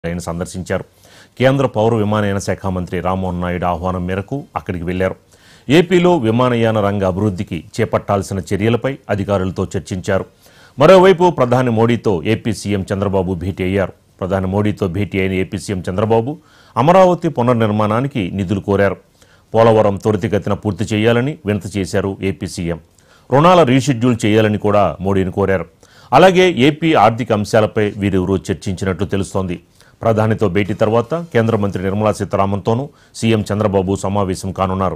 ఆయన సందర్శించారు కేంద్ర పౌర విమానయాన శాఖ మంత్రి రామ్మోహన్ నాయుడు ఆహ్వానం మేరకు అక్కడికి వెళ్లారు ఏపీలో విమానయాన రంగ అభివృద్ధికి చేపట్టాల్సిన చర్యలపై అధికారులతో చర్చించారు మరోవైపు ప్రధాని మోడీతో ఏపీ సీఎం చంద్రబాబు భేటీ అయ్యారు ప్రధాని మోడీతో భేటీ అయిన ఏపీ సీఎం చంద్రబాబు అమరావతి పునర్నిర్మాణానికి నిధులు కోరారు పోలవరం త్వరితగతిన పూర్తి చేయాలని వినతి చేశారు ఏపీ సీఎం రుణాల రీషెడ్యూల్ చేయాలని కూడా మోడీని కోరారు అలాగే ఏపీ ఆర్థిక అంశాలపై వీరిరువురు చర్చించినట్లు తెలుస్తోంది ప్రధానితో భేటీ తర్వాత కేంద్ర మంత్రి నిర్మలా సీతారామన్తోనూ సీఎం చంద్రబాబు సమావేశం కానున్నారు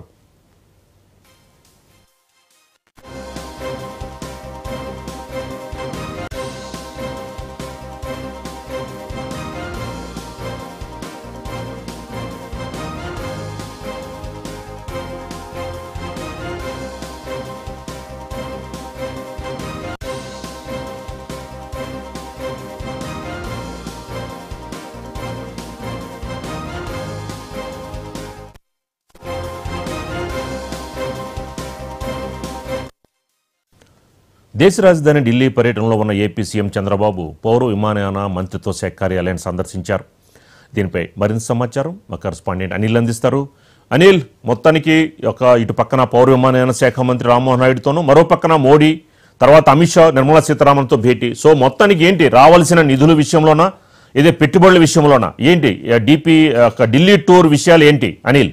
దేశ రాజధాని ఢిల్లీ పర్యటనలో ఉన్న ఏపీ సీఎం చంద్రబాబు పౌర విమానయాన మంత్రిత్వ శాఖ కార్యాలయాన్ని సందర్శించారు దీనిపై మరింత సమాచారం మా కరస్పాండెంట్ అనిల్ అందిస్తారు అనిల్ మొత్తానికి ఒక ఇటు పక్కన పౌర విమానయాన శాఖ మంత్రి రామ్మోహన్ నాయుడుతోనూ మరో పక్కన మోడీ తర్వాత అమిత్ షా నిర్మలా సీతారామన్తో భేటీ సో మొత్తానికి ఏంటి రావాల్సిన నిధుల విషయంలోనా ఇదే పెట్టుబడుల విషయంలోనా ఏంటి డిపి ఢిల్లీ టూర్ విషయాలు ఏంటి అనిల్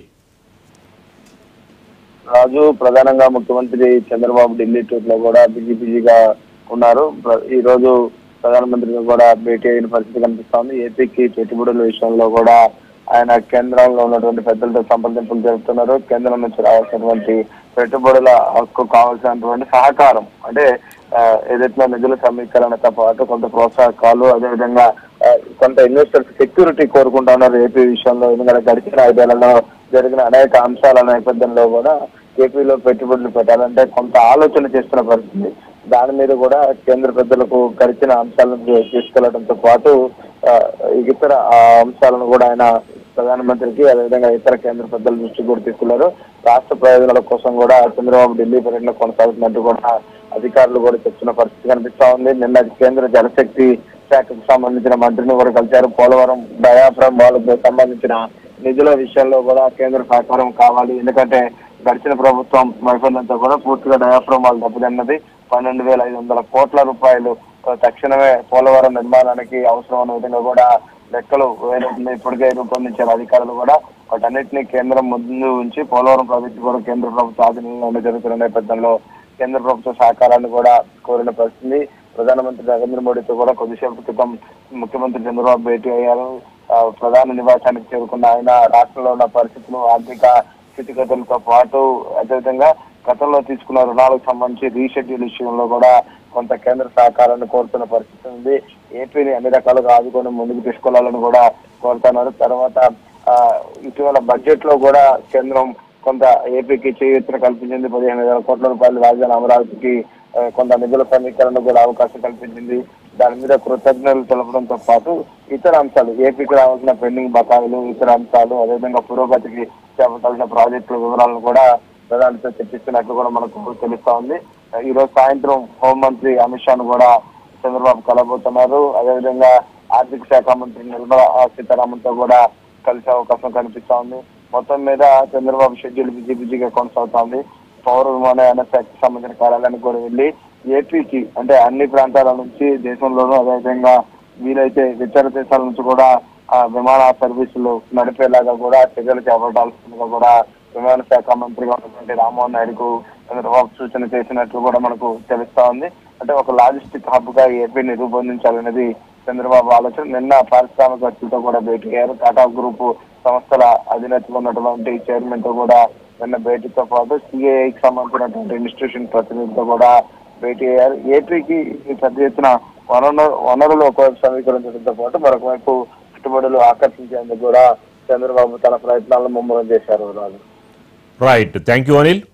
రాజు ప్రధానంగా ముఖ్యమంత్రి చంద్రబాబు ఢిల్లీ టూర్ లో కూడా బిజీ బిజీగా ఉన్నారు ప్ర- ఈ రోజు ప్రధానమంత్రితో కూడా భేటీ అయిన పరిస్థితి కనిపిస్తోంది ఏపీకి పెట్టుబడుల విషయంలో కూడా ఆయన కేంద్రంలో ఉన్నటువంటి పెద్దలతో సంప్రదింపులు జరుపుతున్నారు కేంద్రం నుంచి రావాల్సినటువంటి పెట్టుబడుల హక్కు కావాల్సినటువంటి సహకారం అంటే ఆ, ఏదైతే నిధుల సమీకరణతో పాటు కొంత ప్రోత్సాహకాలు అదేవిధంగా ఆ, కొంత ఇన్వెస్టర్స్ సెక్యూరిటీ కోరుకుంటా ఉన్నారు ఏపీ విషయంలో ఎందుకంటే గడిచిన ఐదేళ్లలో జరిగిన అనేక అంశాల నేపథ్యంలో కూడా ఏపీలో పెట్టుబడులు పెట్టాలంటే కొంత ఆలోచన చేస్తున్న పరిస్థితి దాని మీద కూడా కేంద్ర పెద్దలకు గడిచిన అంశాలను తీసుకెళ్లడంతో పాటు ఆ, ఇతర ఆ అంశాలను కూడా ఆయన ప్రధానమంత్రికి అదేవిధంగా ఇతర కేంద్ర పెద్దల దృష్టికి కూడా తీసుకెళ్లారు రాష్ట్ర ప్రయోజనాల కోసం కూడా చంద్రబాబు ఢిల్లీ పర్యటన కొనసాగుతున్నట్టు కూడా అధికారులు కూడా చెప్తున్న పరిస్థితి కనిపిస్తా ఉంది నిన్న కేంద్ర జలశక్తి శాఖకు సంబంధించిన మంత్రిని కూడా కలిశారు పోలవరం డయాఫ్రమ్ వాళ్ళకు సంబంధించిన నిధుల విషయంలో కూడా కేంద్ర సహకారం కావాలి ఎందుకంటే గడిచిన ప్రభుత్వం వైఫల్యంతో కూడా పూర్తిగా డయాఫ్రమ్ వాళ్ళు దెబ్బతిన్నది పన్నెండు వేల ఐదు వందల కోట్ల రూపాయలు ఆ, తక్షణమే పోలవరం నిర్మాణానికి అవసరమైన విధంగా కూడా లెక్కలు వేరే- ఇప్పటికే రూపొందించారు అధికారులు కూడా వాటన్నిటిని కేంద్రం ముందు ఉంచి పోలవరం ప్రాజెక్టు కూడా కేంద్ర ప్రభుత్వ ఆధీనంలో జరుగుతున్న నేపథ్యంలో కేంద్ర ప్రభుత్వ సహకారాన్ని కూడా కోరిన పరిస్థితి ప్రధానమంత్రి నరేంద్ర మోడీతో కూడా కొద్దిసేపు క్రితం ముఖ్యమంత్రి చంద్రబాబు భేటీ అయ్యారు ఆ, ప్రధాన నివాసానికి చేరుకున్న ఆయన రాష్ట్రంలో ఉన్న పరిస్థితులు ఆర్థిక స్థితిగతులతో పాటు అదేవిధంగా గతంలో తీసుకున్న రుణాలకు సంబంధించి రీషెడ్యూల్ విషయంలో కూడా కొంత కేంద్ర సహకారాన్ని కోరుతున్న పరిస్థితి ఉంది ఏపీని అన్ని రకాలుగా ఆదుకొని ముందుకు తీసుకెళ్లాలని కూడా కోరుతున్నారు తర్వాత ఆ, ఇటీవల బడ్జెట్ లో కూడా కేంద్రం కొంత ఏపీకి చేయూతను కల్పించింది పదిహేను వేల కోట్ల రూపాయలు రాజధాని అమరావతికి ఆ, కొంత నిధుల సమీకరణ కూడా అవకాశం కల్పించింది దాని మీద కృతజ్ఞతలు తెలపడంతో పాటు ఇతర అంశాలు ఏపీకి రావాల్సిన పెండింగ్ బకాయిలు ఇతర అంశాలు అదేవిధంగా పురోగతికి చేపట్టాల్సిన ప్రాజెక్టుల వివరాలను కూడా ప్రధానితో చర్చిస్తున్నట్లు కూడా మనకు తెలుస్తా ఉంది ఈ రోజు సాయంత్రం హోంమంత్రి అమిత్ షాను కూడా చంద్రబాబు కలబోతున్నారు అదేవిధంగా ఆర్థిక శాఖ మంత్రి నిర్మలా సీతారామన్ తో కూడా కలిసే అవకాశం కనిపిస్తా ఉంది మొత్తం మీద చంద్రబాబు షెడ్యూల్ బిజీ బిజీగా కొనసాగుతోంది పౌర విమానయాన శాఖకు సంబంధించిన కార్యాలయానికి కూడా వెళ్ళి ఏపీకి అంటే అన్ని ప్రాంతాల నుంచి దేశంలోనూ అదేవిధంగా వీలైతే ఇతర దేశాల నుంచి కూడా ఆ విమాన సర్వీసులు నడిపేలాగా కూడా చర్యలు చేపట్టాల్సిందిగా కూడా విమాన శాఖ మంత్రిగా ఉన్నటువంటి రామ్మోహన్ నాయుడుకు చంద్రబాబు సూచన చేసినట్లు కూడా మనకు తెలుస్తా ఉంది అంటే ఒక లాజిస్టిక్ హబ్ గా ఏపీని రూపొందించాలనేది చంద్రబాబు ఆలోచన నిన్న పారిశ్రామికవేత్తలతో కూడా భేటీ అయ్యారు టాటా గ్రూప్ సంస్థల అధినేతలు ఉన్నటువంటి చైర్మన్ తో కూడా నిన్న భేటీతో పాటు సిఐకి సంబంధించినటువంటి ఇన్స్టిట్యూషన్ ప్రతినిధులతో కూడా భేటీ అయ్యారు ఏపీకి ఈ పెద్ద ఎత్తున వనరు వనరులు ఒకవైపు సమీకరించడంతో పాటు మరొక వైపు పెట్టుబడులు ఆకర్షించేందుకు కూడా చంద్రబాబు తన ప్రయత్నాలను ముమ్మరం చేశారు Raju right thank you Anil